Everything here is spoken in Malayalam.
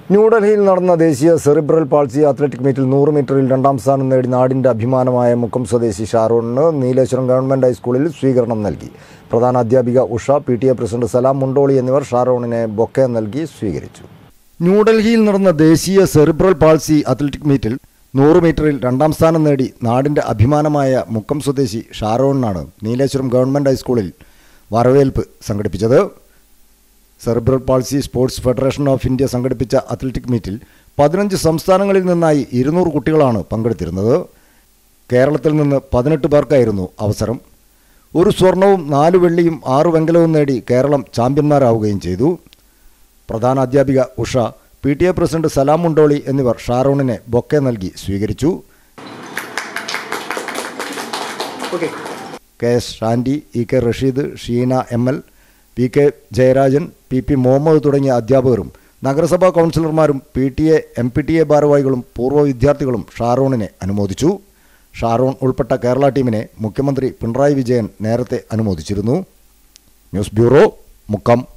ന്യൂഡൽഹിയിൽ നടന്ന ദേശീയ സെറിബ്രൽ പാൾസി അത്ലറ്റിക് മീറ്റിൽ നൂറ് മീറ്ററിൽ രണ്ടാം സ്ഥാനം നേടി നാടിന്റെ അഭിമാനമായ മുക്കം സ്വദേശി ഷാറൂണിന് നീലേശ്വരം ഗവൺമെന്റ് ഹൈസ്കൂളിൽ സ്വീകരണം നൽകി പ്രധാന അധ്യാപിക Usha P T A president Salam Mundoli എന്നിവർ ഷാറൂണിനെ ബൊക്കെ നൽകി സ്വീകരിച്ചു ന്യൂഡൽഹിയിൽ നടന്ന ദേശീയ സെറിബ്രൽ പാൾസി അത്ലറ്റിക് മീറ്റിൽ നൂറ് മീറ്ററിൽ രണ്ടാം സ്ഥാനം നേടി നാടിന്റെ അഭിമാനമായ മുക്കം സ്വദേശി ഷാറോണിനാണ് നീലേശ്വരം ഗവൺമെന്റ് ഹൈസ്കൂളിൽ വരവേൽപ്പ് സംഘടിപ്പിച്ചത് cerebral palsy sports federation of India സംഘടിപ്പിച്ച അത്ലറ്റിക് മീറ്റിൽ പതിനഞ്ച് സംസ്ഥാനങ്ങളിൽ നിന്നായി ഇരുന്നൂറ് കുട്ടികളാണ് പങ്കെടുത്തിരുന്നത് കേരളത്തിൽ നിന്ന് പതിനെട്ട് പേർക്കായിരുന്നു അവസരം ഒരു സ്വർണവും നാല് വെള്ളിയും ആറ് വെങ്കലവും നേടി കേരളം ചാമ്പ്യന്മാരാവുകയും ചെയ്തു പ്രധാന അധ്യാപിക Usha P T A president Salam Mundoli എന്നിവർ ഷാറൂണിനെ ബൊക്കെ നൽകി സ്വീകരിച്ചു K S Shandy E K Rasheed Sheena M L P K Jayarajan P P Muhammad തുടങ്ങിയ അധ്യാപകരും നഗരസഭാ കൗൺസിലർമാരും P T A M P T A ഭാരവാഹികളും പൂർവ്വ വിദ്യാർത്ഥികളും ഷാറൂണിനെ അനുമോദിച്ചു ഷാറൂൺ ഉൾപ്പെട്ട കേരള ടീമിനെ മുഖ്യമന്ത്രി പിണറായി വിജയൻ നേരത്തെ അനുമോദിച്ചിരുന്നു ന്യൂസ് ബ്യൂറോ മുക്കം